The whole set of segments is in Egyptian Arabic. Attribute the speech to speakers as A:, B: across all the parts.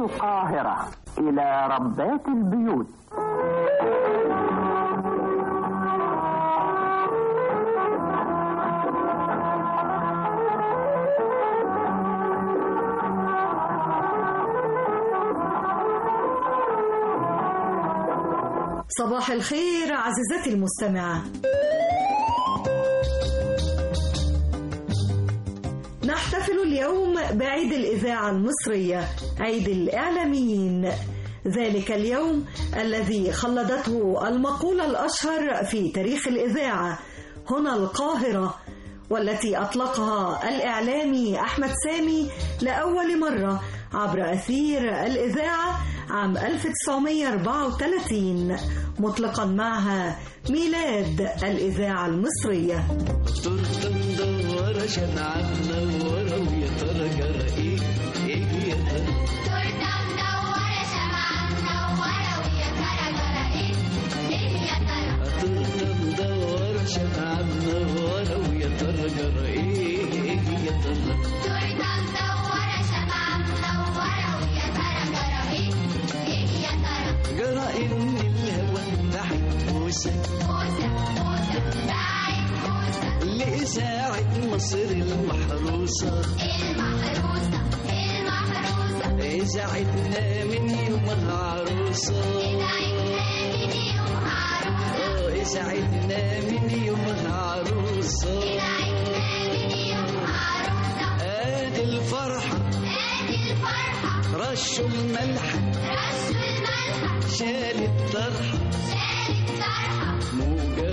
A: القاهرة إلى ربات البيوت
B: صباح الخير عزيزتي المستمعة نحتفل اليوم بعيد الإذاعة المصرية عيد الإعلاميين ذلك اليوم الذي خلدته المقولة الأشهر في تاريخ الإذاعة هنا القاهرة والتي أطلقها الإعلامي أحمد سامي لأول مرة عبر أثير الإذاعة عام 1934 مطلقا معها ميلاد الإذاعة المصرية
C: تورته مدورة شمعة منورة ويا ترى جرى ايه ايه يا ترى
D: تورته مدورة شمعة منورة ويا ترى جرى ايه ايه يا ترى
C: تورته مدورة شمعة منورة ويا ترى جرى ايه ايه يا ترى
D: تورته مدورة شمعة منورة ويا ترى جرى ايه ايه يا ترى
C: جرى ان الهوى ناحية موسى
D: موسى موسى بعيد موسى
C: لإذاعة مصر المحروسة
D: المحروسة المحروسة
C: إذاعتنا من يومها عروسة
D: إذاعتنا من يوم عروسة
C: آه، إذاعتنا من يومها عروسة
D: إذاعتنا من يوم عروسة
C: ادي الفرحة
D: ادي الفرحة
C: رشوا الملح
D: رشوا الملح
C: شال الطرحة
D: شال الطرحة
C: موجة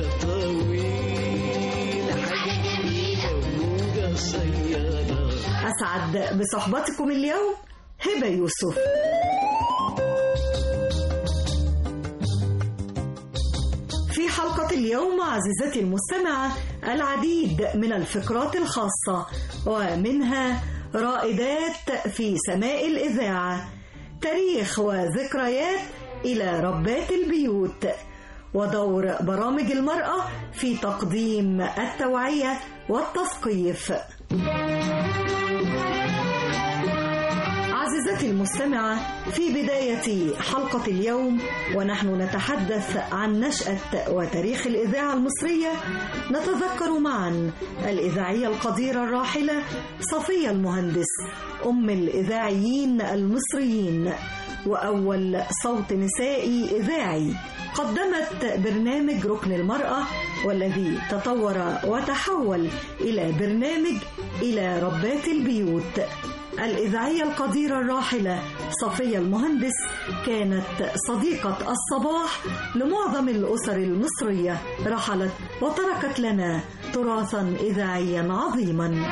C: طويلة حاجة جميلة وموجة قصيرة
B: أسعد بصحبتكم اليوم هبة يوسف في حلقة اليوم عزيزتي المستمعة العديد من الفقرات الخاصة ومنها رائدات في سماء الإذاعة تاريخ وذكريات إلى ربات البيوت ودور برامج المرأة في تقديم التوعية والتثقيف عزيزتي المستمعة في بداية حلقة اليوم ونحن نتحدث عن نشأة وتاريخ الإذاعة المصرية نتذكر معا الإذاعية القديرة الراحلة صفية المهندس أم الإذاعيين المصريين وأول صوت نسائي إذاعي قدمت برنامج ركن المرأة والذي تطور وتحول إلى برنامج إلى ربات البيوت الإذاعية القديرة الراحلة صفية المهندس كانت صديقة الصباح لمعظم الأسر المصرية رحلت وتركت لنا تراثا إذاعيا عظيما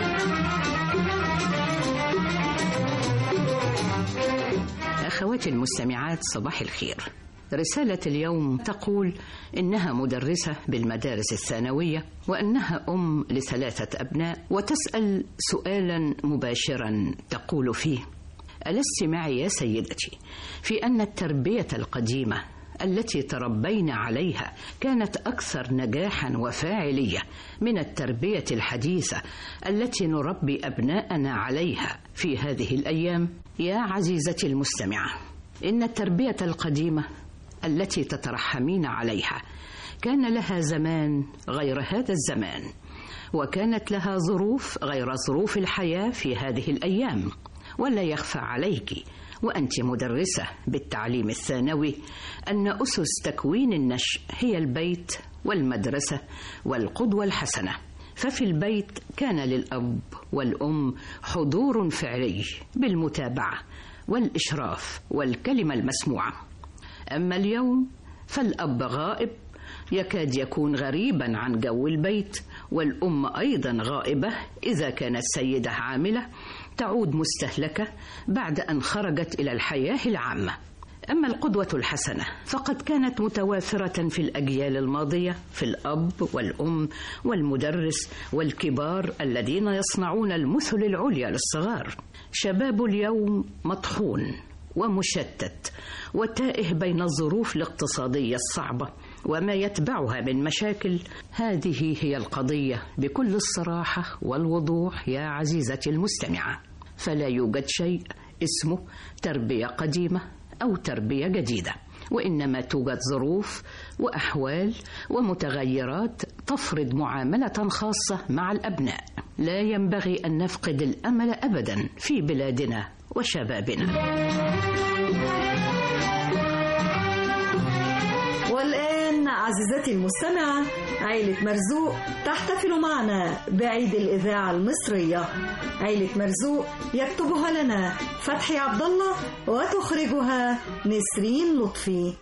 E: أخواتي المستمعات صباح الخير رسالة اليوم تقول إنها مدرسة بالمدارس الثانوية وأنها أم لثلاثة أبناء وتسأل سؤالا مباشرا تقول فيه ألست معي يا سيدتي في أن التربية القديمة التي تربينا عليها كانت أكثر نجاحا وفاعلية من التربية الحديثة التي نربي أبناءنا عليها في هذه الأيام يا عزيزتي المستمعة إن التربية القديمة التي تترحمين عليها كان لها زمان غير هذا الزمان وكانت لها ظروف غير ظروف الحياة في هذه الأيام ولا يخفى عليك وأنت مدرسة بالتعليم الثانوي أن أسس تكوين النشء هي البيت والمدرسة والقدوة الحسنة ففي البيت كان للأب والأم حضور فعلي بالمتابعة والإشراف والكلمة المسموعة أما اليوم فالأب غائب يكاد يكون غريبا عن جو البيت والأم أيضا غائبة إذا كانت سيدة عاملة تعود مستهلكة بعد أن خرجت إلى الحياة العامة أما القدوة الحسنة فقد كانت متوافرة في الأجيال الماضية في الأب والأم والمدرس والكبار الذين يصنعون المثل العليا للصغار شباب اليوم مطحون ومشتت وتائه بين الظروف الاقتصادية الصعبة وما يتبعها من مشاكل هذه هي القضية بكل الصراحة والوضوح يا عزيزتي المستمعة فلا يوجد شيء اسمه تربية قديمة أو تربية جديدة وإنما توجد ظروف وأحوال ومتغيرات تفرض معاملة خاصة مع الأبناء لا ينبغي أن نفقد الأمل أبدا في بلادنا وشبابنا
B: والآن عزيزتي المستمعة عيلة مرزوق تحتفل معنا بعيد الإذاعة المصرية عيلة مرزوق يكتبها لنا فتحي عبد الله وتخرجها نسرين لطفي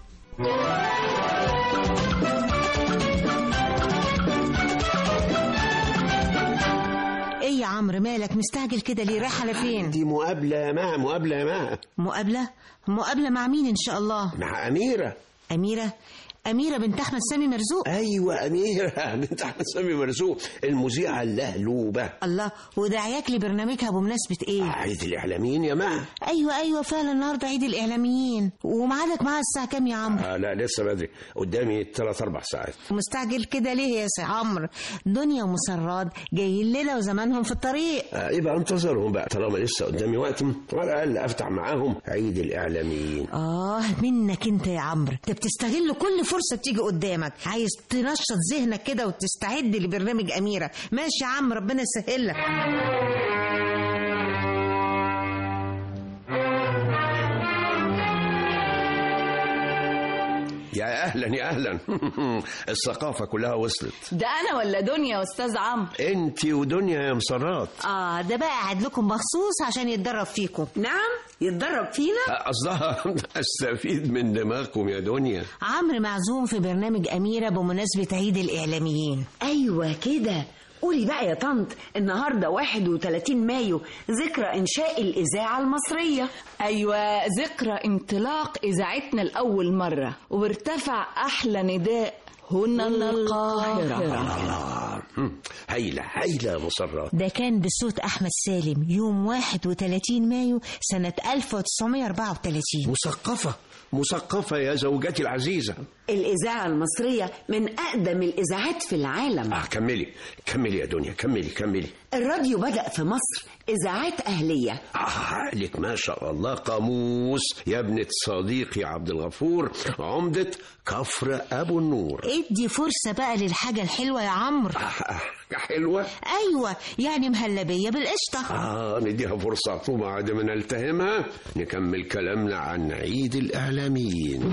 F: ايه يا عمرو مالك مستعجل كده ليه رايح على فين
G: دي مقابلة يا مها مقابلة يا مها
F: مقابله مقابله مع مين ان شاء الله
G: مع أميرة
F: اميره اميره بنت احمد سامي مرزوق
G: أيوة أميرة بنت أحمد سامي مرزوق المذيعة اللهلوبة
F: الله ودعياك لبرنامجها بمناسبه ايه
G: عيد الإعلاميين يا مها
F: ايوه ايوه فعلا النهارده عيد الاعلاميين وميعادك معاها الساعه كام يا عمرو
G: آه لا لسه بدري قدامي ثلاث أربع ساعات
F: مستعجل كده ليه يا سي عمرو دنيا ومسرات جايين لنا وزمانهم في الطريق
G: آه يبقى انتظرهم بقى طالما لسه قدامي وقت على الأقل أفتح معاهم عيد الإعلاميين
F: اه منك انت يا عمرو انت بتستغل كل فرصه تيجي قدامك عايز تنشط ذهنك كده وتستعد لبرنامج اميره ماشي يا عم ربنا يسهل لك
G: يا أهلا يا أهلا الثقافة كلها وصلت
H: ده انا ولا دنيا يا استاذ عمرو
G: أنت ودنيا يا مسرات
F: اه ده بقى قاعد لكم مخصوص عشان يتدرب فيكم
H: نعم يتدرب فينا
G: آه، قصدها استفيد من دماغكم يا دنيا
F: عمرو معزوم في برنامج اميره بمناسبه عيد الاعلاميين
H: ايوه كده قولي بقى يا طنط النهارده 31 مايو ذكرى انشاء الاذاعه المصريه
I: أيوة ذكرى انطلاق إذاعتنا لأول مرة وارتفع أحلى نداء هنا القاهرة
G: الله هم، هايلة هايلة يا مسرات
F: ده كان بصوت احمد سالم يوم 31 مايو سنه 1934
G: مثقفة مثقفة يا زوجتي العزيزة
H: الاذاعه المصريه من اقدم الاذاعات في العالم
G: آه كملي كملي يا دنيا كملي كملي
H: الراديو بدا في مصر اذاعات اهليه
G: آه عقلك ما شاء الله قاموس يا ابنة صديقي عبد الغفور عمدة كفر أبو النور
F: ادي فرصه بقى للحاجه الحلوه يا عمرو
G: آه آه، حلوة
F: ايوه يعني مهلبيه بالقشطه
G: آه نديها فرصة ثم بعد ما نلتهمها نكمل كلامنا عن عيد الإعلاميين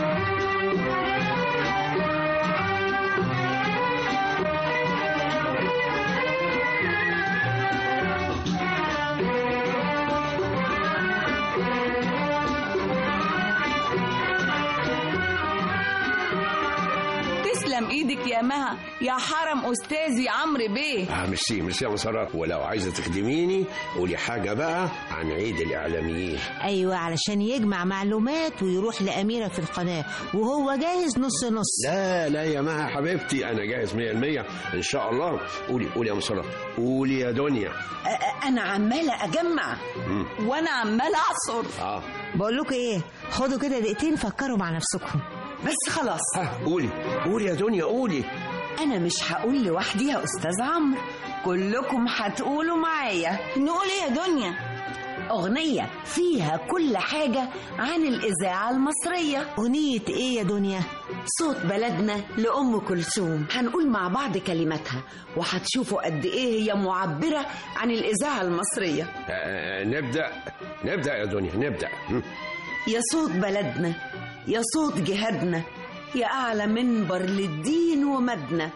I: تسلم إيدك يا مها يا حرم أستاذي عمرو بيه
G: آه ميرسي ميرسي يا مسرات ولو عايزة تخدميني قولي حاجة بقى عن عيد الإعلاميين
F: ايوه علشان يجمع معلومات ويروح لاميره في القناه وهو جاهز نص نص
G: لا لا يا مها حبيبتي أنا جاهز 100% إن شاء الله قولي قولي يا مسرات قولي يا دنيا
H: انا عماله اجمع
I: وأنا عمال أعصر
G: آه
F: بقول لكم ايه خدوا كده دقيقتين فكروا مع نفسكم
H: بس خلاص
G: ها قولي قولي يا دنيا قولي
H: انا مش هقول لوحدي يا استاذ عمرو كلكم هتقولوا معايا
I: نقول إيه يا دنيا
H: اغنيه فيها كل حاجه عن الاذاعه المصريه
F: اغنيه ايه يا دنيا
H: صوت بلدنا لأم كلثوم هنقول مع بعض كلماتها وهتشوفوا قد إيه هي معبرة عن الإذاعة المصرية
G: آه نبدأ نبدأ يا دنيا نبدأ هم.
H: يا صوت بلدنا يا صوت جهادنا يا أعلى منبر للدين ومدنا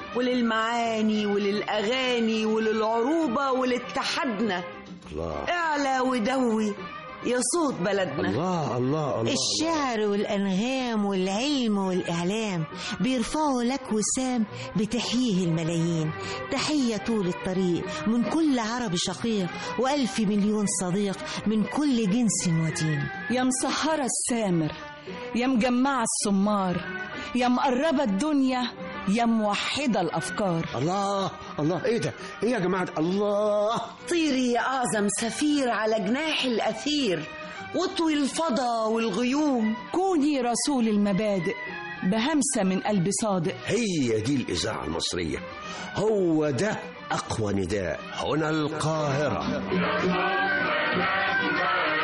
H: وللمعاني وللأغاني وللعروبة ولاتحادنا
G: الله
H: اعلى ودوي يا صوت بلدنا
G: الله الله الله
F: الشعر والأنغام والعلم والإعلام بيرفعوا لك وسام بتحييه الملايين تحية طول الطريق من كل عربي شقيق وألف مليون صديق من كل جنس ودين
I: يا مسهرة السامر يا مجمعة السمار يا مقربة الدنيا يا موحدة الأفكار
G: الله الله ايه ده ايه يا جماعه الله
H: طيري يا أعظم سفير على جناح الأثير واطوي الفضا والغيوم
I: كوني رسول المبادئ بهمسة من قلب صادق
G: هي دي الاذاعه المصريه هو ده اقوى نداء هنا القاهره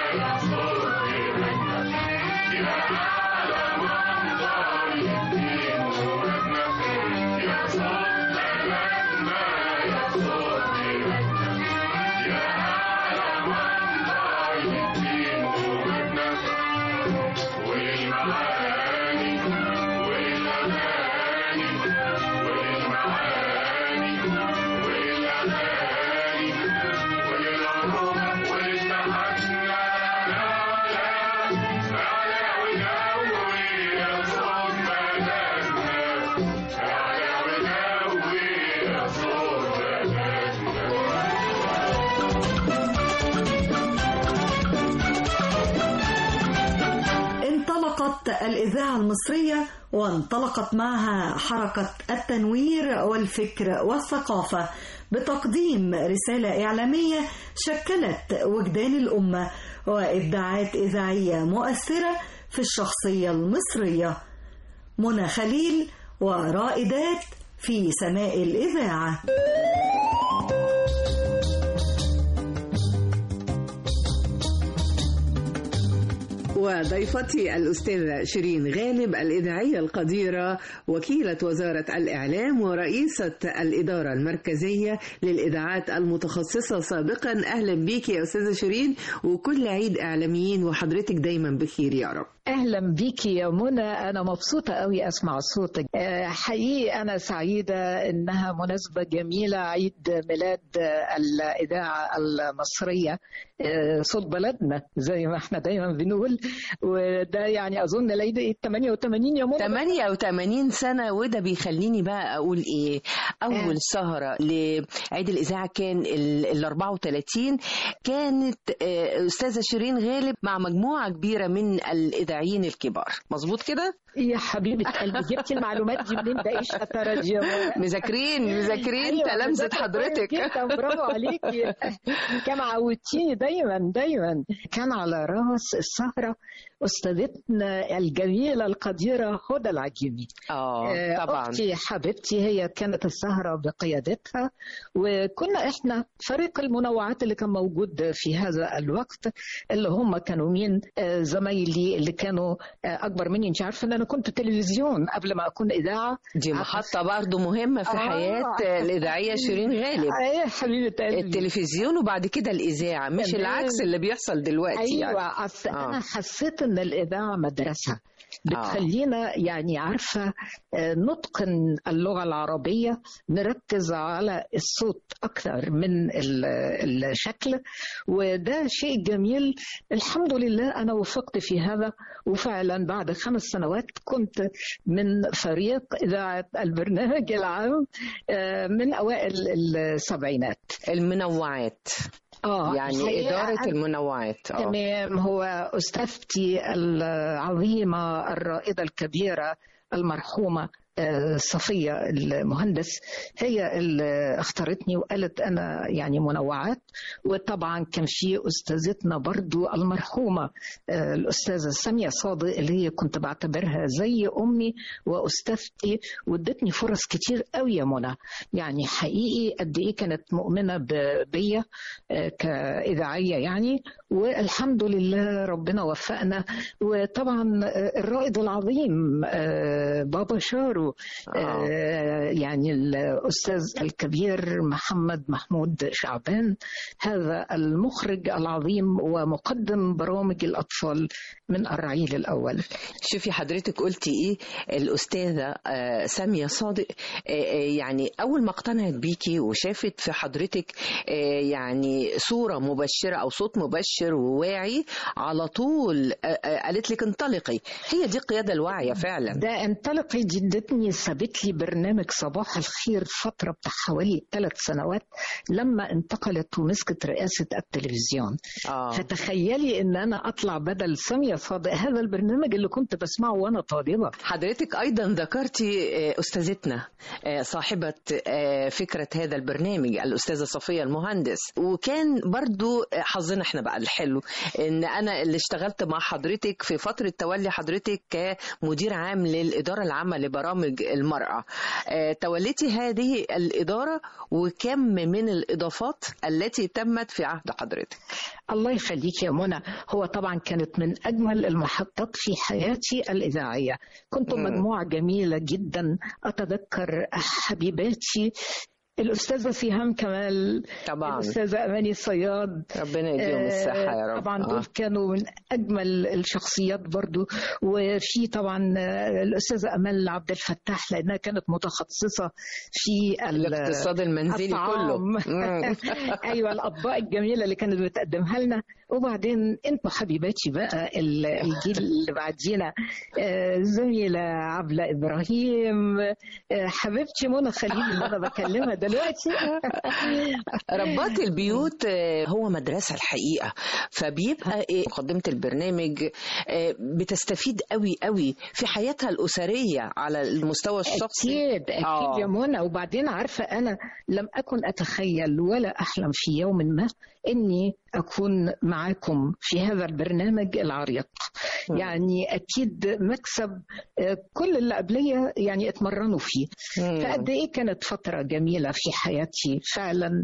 B: انطلقت الإذاعة المصرية وانطلقت معها حركة التنوير والفكر والثقافة بتقديم رسالة إعلامية شكلت وجدان الأمة وإبداعات إذاعية مؤثرة في الشخصية المصرية منى خليل ورائدات في سماء الإذاعة
J: وضيفتي الأستاذة شيرين غالب الإذاعية القديرة وكيلة وزارة الإعلام ورئيسة الإدارة المركزية للإذاعات المتخصصة سابقا أهلا بيك يا أستاذة شيرين وكل عيد إعلاميين وحضرتك دايما بخير يا رب
K: اهلا بيكي يا منى انا مبسوطه قوي اسمع صوتك آه، حقيقي انا سعيده انها مناسبه جميله عيد ميلاد آه، الاذاعه المصريه آه، صوت بلدنا زي ما احنا دايما بنقول وده يعني اظن العيد 88 يا منى
L: 88 سنة وده بيخليني بقى أقول إيه أول سهرة لعيد الإذاعة كان ال ال 34 كانت آه، أستاذة شيرين غالب مع مجموعة كبيرة من الإذاعيين الكبار مظبوط كده؟
K: يا حبيبه قلبي جبتي المعلومات دي منين ده ايش اترج يا منى
L: مذاكرين مذاكرين
K: أيوة،
L: تلامذة
K: مذاكرة
L: حضرتك
K: كويس جدا برافو عليكي كما عودتيني دايما دايما كان على راس السهرة أستاذتنا الجميلة القديرة هدى العجيمي
L: آه طبعا
K: أختي حبيبتي هي كانت السهرة بقيادتها وكنا إحنا فريق المنوعات اللي كان موجود في هذا الوقت اللي هم كانوا مين آه، زمايلي اللي كانوا آه، أكبر مني أنت عارفة إن أنا كنت تلفزيون قبل ما أكون إذاعة
L: دي محطة برضو مهمة في
K: آه.
L: حياة الإذاعية شيرين غالب
K: ايه حبيبه قلبي
L: التلفزيون وبعد كده الإذاعة مش
K: تمام.
L: العكس اللي بيحصل دلوقتي
K: ايوه
L: يعني.
K: أصل
L: آه.
K: انا حسيت ان الاذاعه مدرسه بتخلينا يعني عارفة آه، نتقن اللغة العربية نركز على الصوت أكثر من ال- الشكل وده شيء جميل الحمد لله أنا وفقت في هذا وفعلا بعد خمس سنوات كنت من فريق إذاعة البرنامج العام آه، من أوائل السبعينات
L: المنوعات
K: آه
L: يعني
K: الحقيقة
L: إدارة
K: أنا-
L: المنوعات آه.
K: تمام هو أستاذتي العظيمة الرائدة الكبيرة المرحومة آه، صفية المهندس هي اللي اختارتني وقالت أنا يعني منوعات وطبعا كان في أستاذتنا برضو المرحومة آه، الأستاذة سامية صادق اللي هي كنت بعتبرها زي أمي وأستاذتي وادتني فرص كتير قوي يا منى يعني حقيقي قد إيه كانت مؤمنة ب- بيا آه، كإذاعية يعني والحمد لله ربنا وفقنا وطبعا آه، الرائد العظيم آه، بابا شارو آه، يعني الأستاذ الكبير محمد محمود شعبان هذا المخرج العظيم ومقدم برامج الأطفال من الرعيل الأول
L: شوفي حضرتك قلتي ايه الاستاذه آه، ساميه صادق آه، آه، يعني اول ما اقتنعت بيكي وشافت في حضرتك آه، يعني صوره مبشره او صوت مبشر وواعي على طول آه، آه، قالت لك انطلقي هي دي القياده الواعيه فعلا
K: ده انطلقي جدتني سابت لي برنامج صباح الخير فترة بتاع حوالي ثلاث سنوات لما انتقلت ومسكت رئاسة التلفزيون
L: آه.
K: فتخيلي ان انا اطلع بدل سامية صادق هذا البرنامج اللي كنت بسمعه وانا طالبة
L: حضرتك ايضا ذكرتي آه، استاذتنا آه، صاحبه آه، فكره هذا البرنامج الاستاذه صفيه المهندس وكان برضو آه، حظنا احنا بقى الحلو ان انا اللي اشتغلت مع حضرتك في فتره تولي حضرتك كمدير عام للاداره العامه لبرامج المراه آه، توليتي هذه الاداره وكم من الاضافات التي تمت في عهد حضرتك
K: الله يخليك يا منى هو طبعا كانت من اجمل المحطات في حياتي الاذاعيه كنت
L: مم.
K: مجموعه جميله جدا اتذكر حبيباتي الأستاذة سهام كمال
L: طبعا
K: الأستاذة أماني صياد
L: ربنا يديهم الصحه يا رب
K: طبعا
L: آه.
K: دول كانوا من أجمل الشخصيات برضو وفي طبعا آه، الأستاذة أمال عبد الفتاح لأنها كانت متخصصة في ال-
L: الاقتصاد المنزلي
K: الطعام.
L: كله مم.
K: ايوه الاطباق الجميله اللي كانت بتقدمها لنا وبعدين انتوا حبيباتي بقى ال- الجيل اللي بعدينا آه، زميلة عبلة إبراهيم آه، حبيبتي منى خليل اللي أنا بكلمها دلوقتي
L: ربات البيوت آه، هو مدرسة الحقيقة فبيبقى إيه مقدمة البرنامج آه، بتستفيد قوي قوي في حياتها الأسرية على المستوى الشخصي
K: أكيد أكيد يا منى وبعدين عارفة أنا لم أكن أتخيل ولا أحلم في يوم ما إني أكون معاكم في هذا البرنامج العريق يعني أكيد مكسب آه، كل اللي قبلية يعني اتمرنوا فيه فقد إيه كانت فترة جميلة في حياتي فعلا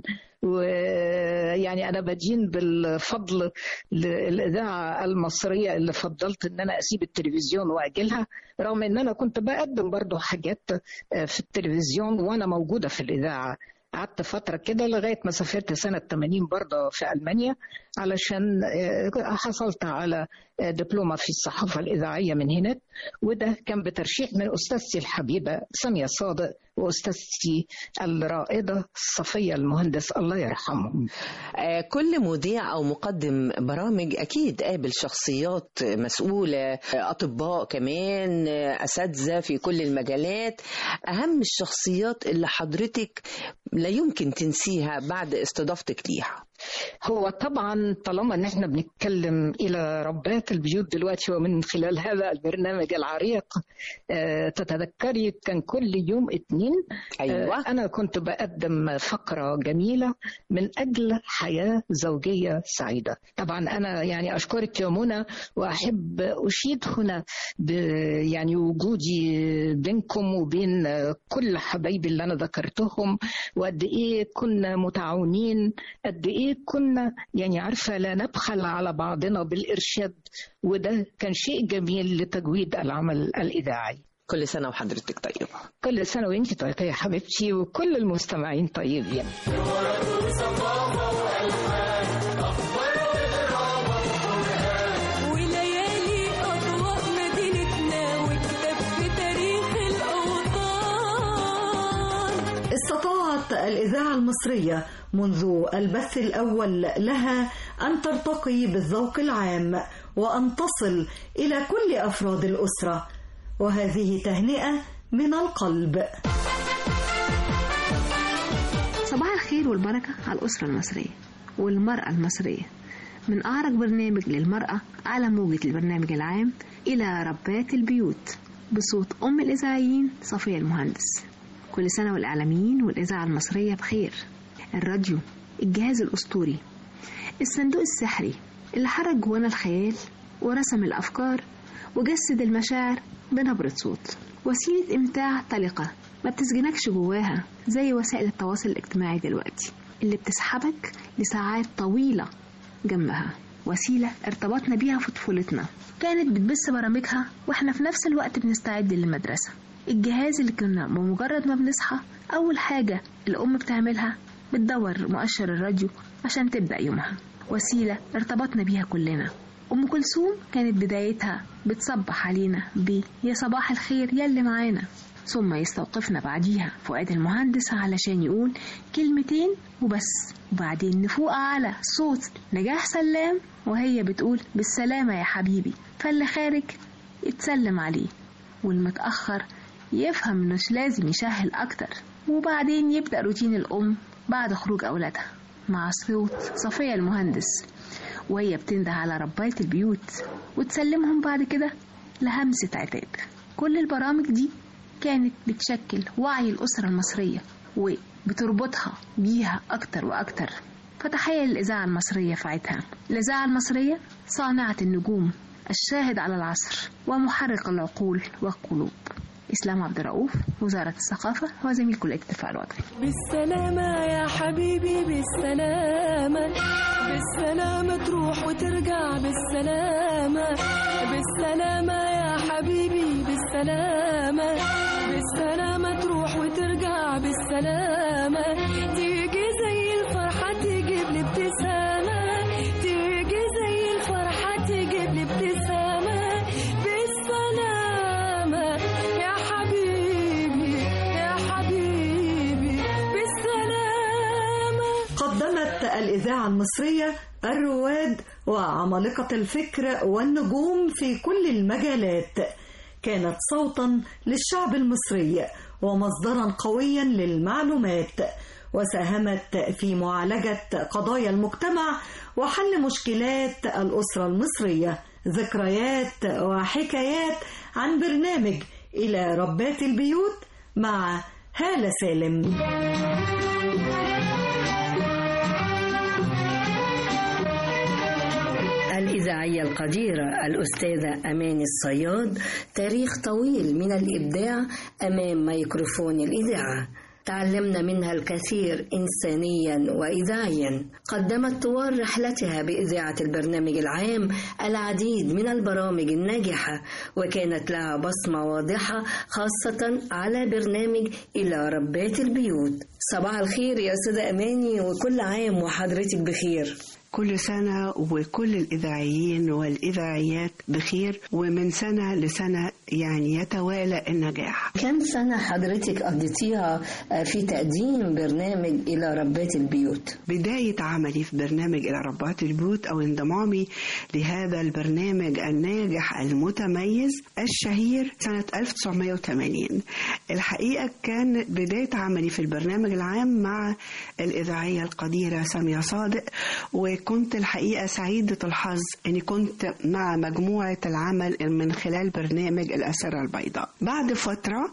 K: ويعني أنا بدين بالفضل للإذاعة المصرية اللي فضلت إن أنا أسيب التلفزيون وأجلها رغم إن أنا كنت بقدم برضو حاجات آه، في التلفزيون وأنا موجودة في الإذاعة قعدت فترة كده لغاية ما سافرت سنة 80 برضه في ألمانيا علشان آه، حصلت على آه، دبلومة في الصحافة الإذاعية من هناك وده كان بترشيح من أستاذتي الحبيبة سامية صادق وأستاذتي الرائدة صفية المهندس الله يرحمهم
L: آه، كل مذيع أو مقدم برامج أكيد قابل شخصيات مسؤولة آه، أطباء كمان آه، أساتذة في كل المجالات أهم الشخصيات اللي حضرتك لا يمكن تنسيها بعد استضافتك ليها
K: هو طبعا طالما ان احنا بنتكلم الى ربات البيوت دلوقتي ومن خلال هذا البرنامج العريق آه، تتذكري كان كل يوم اثنين
L: أيوة.
K: انا كنت بقدم فقره جميله من اجل حياه زوجيه سعيده طبعا انا يعني اشكرك يا منى واحب اشيد هنا ب يعني وجودي بينكم وبين كل حبايبي اللي انا ذكرتهم وقد ايه كنا متعاونين قد ايه كنا يعني عارفه لا نبخل على بعضنا بالارشاد وده كان شيء جميل لتجويد العمل الاذاعي
L: كل سنة وحضرتك طيبة
K: كل سنه وانت طيبه يا حبيبتي وكل المستمعين طيبين
M: وليالي أضواء مدينتنا واكتب في تاريخ الأوطان
B: استطاعت الإذاعة المصرية منذ البث الأول لها أن ترتقي بالذوق العام وأن تصل إلى كل أفراد الأسرة وهذه تهنئة من القلب
N: صباح الخير والبركة على الأسرة المصرية والمرأة المصرية من أعرق برنامج للمرأة على موجة البرنامج العام إلى ربات البيوت بصوت أم الإذاعيين صفية المهندس كل سنة والإعلاميين والإذاعة المصرية بخير الراديو الجهاز الأسطوري الصندوق السحري اللي حرك جوانا الخيال ورسم الأفكار وجسد المشاعر بنبرة صوت وسيلة إمتاع طلقة ما بتسجنكش جواها زي وسائل التواصل الاجتماعي دلوقتي اللي بتسحبك لساعات طويلة جنبها وسيلة ارتبطنا بيها في طفولتنا كانت بتبث برامجها واحنا في نفس الوقت بنستعد للمدرسة الجهاز اللي كنا بمجرد ما بنصحى أول حاجة الأم بتعملها بتدور مؤشر الراديو عشان تبدأ يومها وسيلة ارتبطنا بيها كلنا أم كلثوم كانت بدايتها بتصبح علينا ب يا صباح الخير يا اللي معانا ثم يستوقفنا بعديها فؤاد المهندس علشان يقول كلمتين وبس وبعدين نفوق على صوت نجاح سلام وهي بتقول بالسلامة يا حبيبي فاللي خارج يتسلم عليه والمتأخر يفهم إنه مش لازم يشهل أكتر وبعدين يبدأ روتين الأم بعد خروج أولادها مع صوت صفية المهندس وهي بتنده على رباية البيوت وتسلمهم بعد كده لهمسة عتاب كل البرامج دي كانت بتشكل وعي الأسرة المصرية وبتربطها بيها أكتر وأكتر فتحية للإذاعة المصرية في عيدها الإذاعة المصرية صانعة النجوم الشاهد على العصر ومحرك العقول والقلوب إسلام عبد الرؤوف وزارة الثقافة وزميل كلية الدفاع الوطني
M: بالسلامة يا حبيبي بالسلامة بالسلامة تروح وترجع بالسلامة بالسلامة يا حبيبي بالسلامة بالسلامة تروح وترجع بالسلامة تيجي زي الفرحة تجيب لي ابتسامة تيجي زي الفرحة تجيب لي ابتسامة بالسلامة يا حبيبي يا حبيبي بالسلامة
B: قدمت الإذاعة الإذاعة المصرية الرواد وعمالقة الفكر والنجوم في كل المجالات كانت صوتا للشعب المصري ومصدرا قويا للمعلومات وساهمت في معالجة قضايا المجتمع وحل مشكلات الأسرة المصرية ذكريات وحكايات عن برنامج إلى ربات البيوت مع هالة سالم
O: الإذاعية القديرة الأستاذة أمان الصياد تاريخ طويل من الإبداع أمام ميكروفون الإذاعة تعلمنا منها الكثير إنسانيا وإذاعيا قدمت طوال رحلتها بإذاعة البرنامج العام العديد من البرامج الناجحة وكانت لها بصمة واضحة خاصة على برنامج إلى ربات البيوت صباح الخير يا أستاذة أماني وكل عام وحضرتك بخير
P: كل سنة وكل الإذاعيين والإذاعيات بخير ومن سنة لسنة يعني يتوالى النجاح
O: كم سنة حضرتك قضيتيها في تقديم برنامج إلى ربات البيوت؟
P: بداية عملي في برنامج إلى ربات البيوت أو انضمامي لهذا البرنامج الناجح المتميز الشهير سنة 1980 الحقيقة كان بداية عملي في البرنامج العام مع الإذاعية القديرة سامية صادق وكنت الحقيقة سعيدة الحظ أني كنت مع مجموعة العمل من خلال برنامج الأسرة البيضاء بعد فترة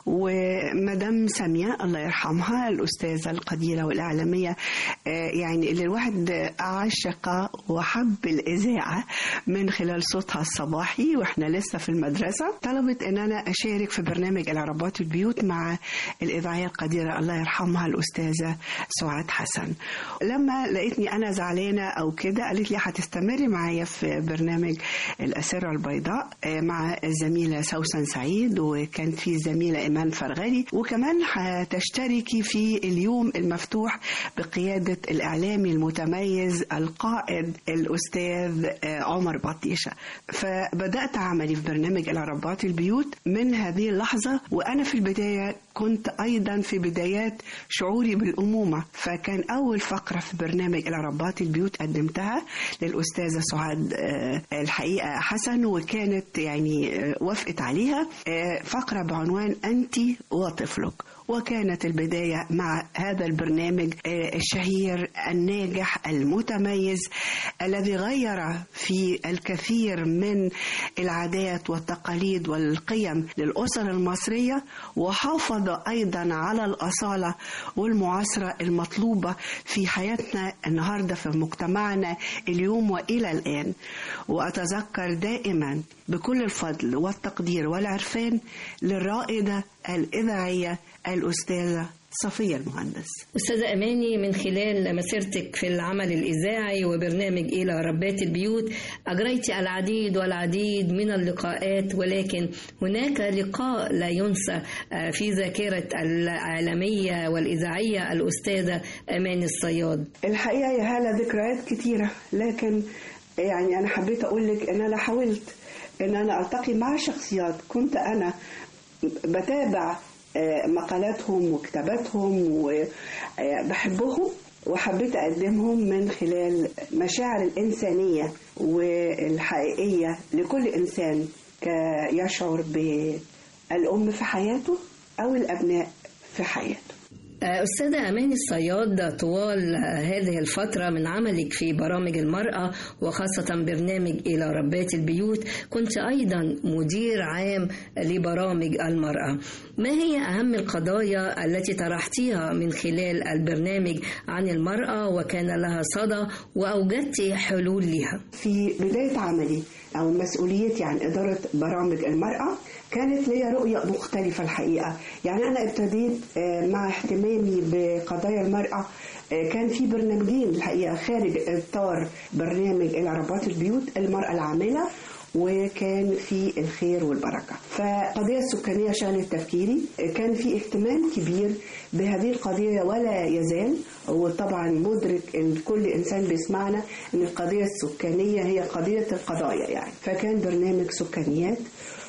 P: ومدام سامية الله يرحمها الأستاذة القديرة والإعلامية يعني اللي الواحد عشق وحب الإذاعة من خلال صوتها الصباحي وإحنا لسه في المدرسة طلبت أن أنا أشارك في برنامج العربات البيوت مع الإذاعية القديرة الله يرحمها الأستاذة سعاد حسن لما لقيتني أنا زعلانة أو كده قالت لي هتستمري معايا في برنامج الأسرة البيضاء مع الزميلة سوسن سعيد وكان في زميلة إيمان فرغلي وكمان هتشتركي في اليوم المفتوح بقيادة الإعلامي المتميز القائد الأستاذ عمر بطيشة فبدأت عملي في برنامج العربات البيوت من هذه اللحظة وأنا في البداية كنت أيضا في بدايات شعوري بالأمومة فكان أول فقرة في برنامج العربات البيوت قدمتها للأستاذة سعاد الحقيقة حسن وكانت يعني وافقت عليها فقرة بعنوان أنت وطفلك وكانت البداية مع هذا البرنامج الشهير الناجح المتميز الذي غير في الكثير من العادات والتقاليد والقيم للأسر المصرية وحافظ أيضا على الأصالة والمعاصرة المطلوبة في حياتنا النهاردة في مجتمعنا اليوم وإلى الآن وأتذكر دائما بكل الفضل والتقدير والعرفان للرائدة الإذاعية الأستاذة صفية المهندس
O: أستاذة أماني من خلال مسيرتك في العمل الإذاعي وبرنامج إلى ربات البيوت أجريت العديد والعديد من اللقاءات ولكن هناك لقاء لا ينسى في ذاكرة العالمية والإذاعية الأستاذة أماني الصياد
P: الحقيقة يا هالة ذكريات كتيرة لكن يعني أنا حبيت أقول لك إن أنا حاولت إن أنا ألتقي مع شخصيات كنت أنا بتابع مقالاتهم وكتاباتهم وبحبهم وحبيت أقدمهم من خلال مشاعر الإنسانية والحقيقية لكل إنسان يشعر بالأم في حياته أو الأبناء في حياته
O: أستاذة أماني الصياد طوال هذه الفترة من عملك في برامج المرأة وخاصة برنامج إلى ربات البيوت كنت أيضا مدير عام لبرامج المرأة ما هي أهم القضايا التي طرحتيها من خلال البرنامج عن المرأة وكان لها صدى وأوجدت حلول لها
P: في بداية عملي أو مسؤوليتي عن إدارة برامج المرأة كانت لي رؤية مختلفة الحقيقة يعني أنا ابتديت مع اهتمامي بقضايا المرأة كان في برنامجين الحقيقة خارج إطار برنامج العربات البيوت المرأة العاملة وكان في الخير والبركة فالقضية السكانية شغلت تفكيري كان في اهتمام كبير بهذه القضية ولا يزال وطبعا مدرك كل إنسان بيسمعنا أن القضية السكانية هي قضية القضايا يعني فكان برنامج سكانيات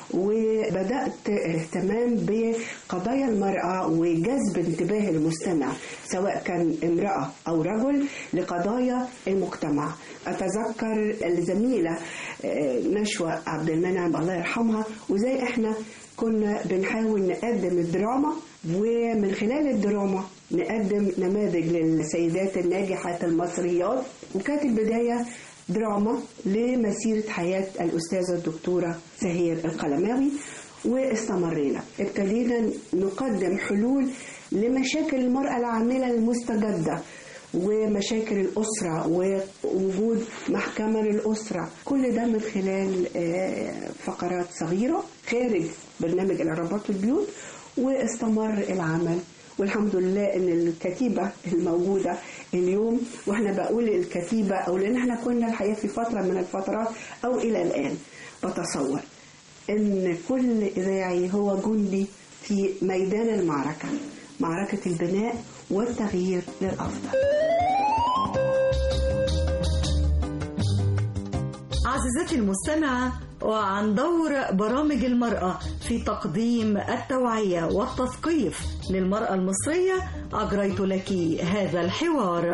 P: وبدأت اهتمام بقضايا المرأة وجذب انتباه المستمع سواء كان امرأة أو رجل لقضايا المجتمع أتذكر الزميلة آه، نشوى عبد المنعم الله يرحمها وزي احنا كنا بنحاول نقدم الدراما ومن خلال الدراما نقدم نماذج للسيدات الناجحات المصريات وكانت البداية دراما لمسيرة حياة الأستاذة الدكتورة سهير القلماوي واستمرينا ابتدينا نقدم حلول لمشاكل المرأة العاملة المستجدة ومشاكل الأسرة ووجود محكمة للأسرة كل ده من خلال آه، فقرات صغيرة خارج برنامج العربات البيوت واستمر العمل والحمد لله ان الكتيبه الموجوده اليوم واحنا بقول الكتيبه او لان احنا كنا الحقيقه في فتره من الفترات او الى الان بتصور ان كل اذاعي هو جندي في ميدان المعركه معركه البناء والتغيير للافضل
B: عزيزتي المستمعة وعن دور برامج المرأة في تقديم التوعية والتثقيف للمرأة المصرية أجريت لك هذا الحوار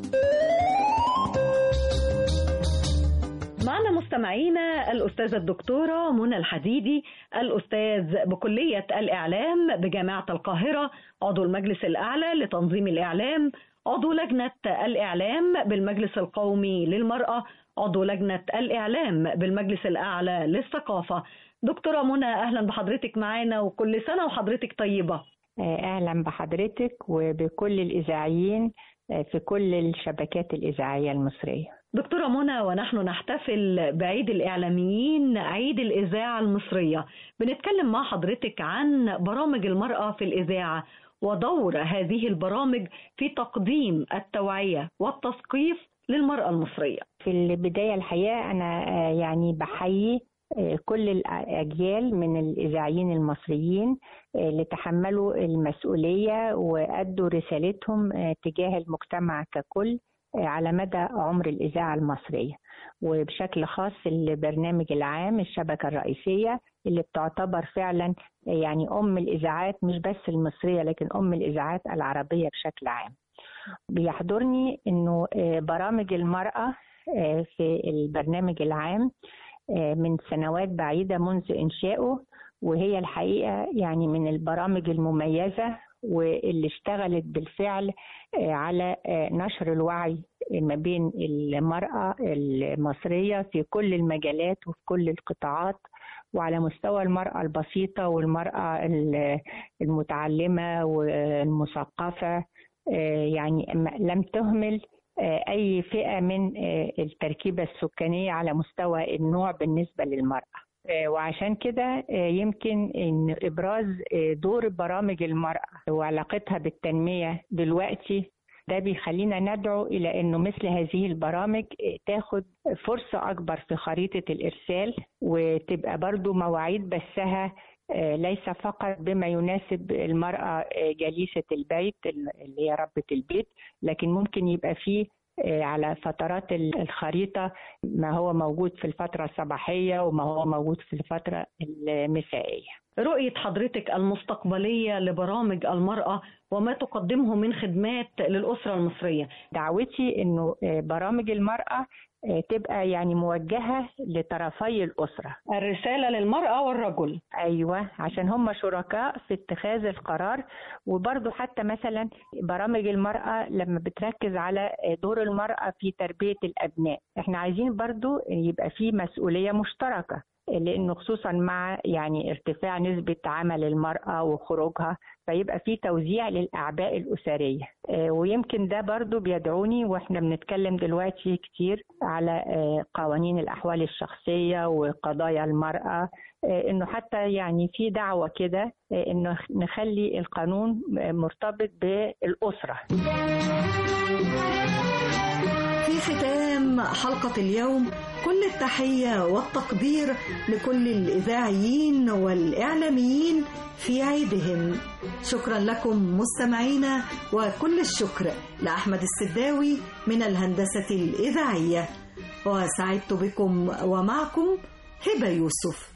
Q: معنا مستمعينا الأستاذة الدكتورة منى الحديدي الأستاذ بكلية الإعلام بجامعة القاهرة عضو المجلس الأعلى لتنظيم الإعلام عضو لجنة الإعلام بالمجلس القومي للمرأة عضو لجنة الإعلام بالمجلس الأعلى للثقافة دكتورة منى أهلا بحضرتك معانا وكل سنة وحضرتك طيبة
R: أهلا بحضرتك وبكل الإذاعيين في كل الشبكات الإذاعية المصرية
Q: دكتورة منى ونحن نحتفل بعيد الإعلاميين عيد الإذاعة المصرية بنتكلم مع حضرتك عن برامج المرأة في الإذاعة ودور هذه البرامج في تقديم التوعية والتثقيف للمرأة المصرية
R: في البداية الحقيقة أنا آه، يعني بحيي آه، كل الأجيال من الإذاعيين المصريين آه، اللي تحملوا المسؤولية وأدوا رسالتهم آه، تجاه المجتمع ككل آه، على مدى عمر الإذاعة المصرية وبشكل خاص البرنامج العام الشبكة الرئيسية اللي بتعتبر فعلا يعني أم الإذاعات مش بس المصرية لكن أم الإذاعات العربية بشكل عام بيحضرني انه آه، برامج المرأة آه، في البرنامج العام آه، من سنوات بعيدة منذ إنشائه وهي الحقيقة يعني من البرامج المميزة واللي اشتغلت بالفعل آه، على آه، نشر الوعي ما بين المرأة المصرية في كل المجالات وفي كل القطاعات وعلى مستوى المرأة البسيطة والمرأة ال- المتعلمة والمثقفة آه، يعني م- لم تهمل آه، أي فئة من آه، التركيبة السكانية على مستوى النوع بالنسبة للمرأة آه، وعشان كده آه، يمكن ان ابراز آه، دور برامج المراه وعلاقتها بالتنميه دلوقتي ده بيخلينا ندعو الى انه مثل هذه البرامج آه، تاخد فرصه اكبر في خريطه الارسال وتبقى برضو مواعيد بثها آه، ليس فقط بما يناسب المرأة آه، جليسة البيت اللي هي ربة البيت لكن ممكن يبقى فيه آه، على فترات ال- الخريطة ما هو موجود في الفترة الصباحية وما هو موجود في الفترة المسائية
Q: رؤية حضرتك المستقبلية لبرامج المرأة وما تقدمه من خدمات للأسرة المصرية
R: دعوتي انه آه، برامج المرأة آه، تبقى يعني موجهة لطرفي الأسرة
Q: الرسالة للمرأة والرجل
R: أيوة عشان هم شركاء في اتخاذ القرار وبرضو حتى مثلا برامج المرأة لما بتركز على دور المرأة في تربية الأبناء احنا عايزين برضو يبقى في مسؤولية مشتركة لانه خصوصا مع يعني ارتفاع نسبه عمل المراه وخروجها فيبقى في توزيع للاعباء الاسريه آه، ويمكن ده برضو بيدعوني واحنا بنتكلم دلوقتي كتير على آه، قوانين الاحوال الشخصيه وقضايا المراه آه، انه حتى يعني في دعوه كده آه، انه نخلي القانون آه، مرتبط بالاسره
B: في ختام حلقة اليوم كل التحية والتقدير لكل الإذاعيين والإعلاميين في عيدهم شكرا لكم مستمعينا وكل الشكر لأحمد السداوي من الهندسة الإذاعية وسعدت بكم ومعكم هبة يوسف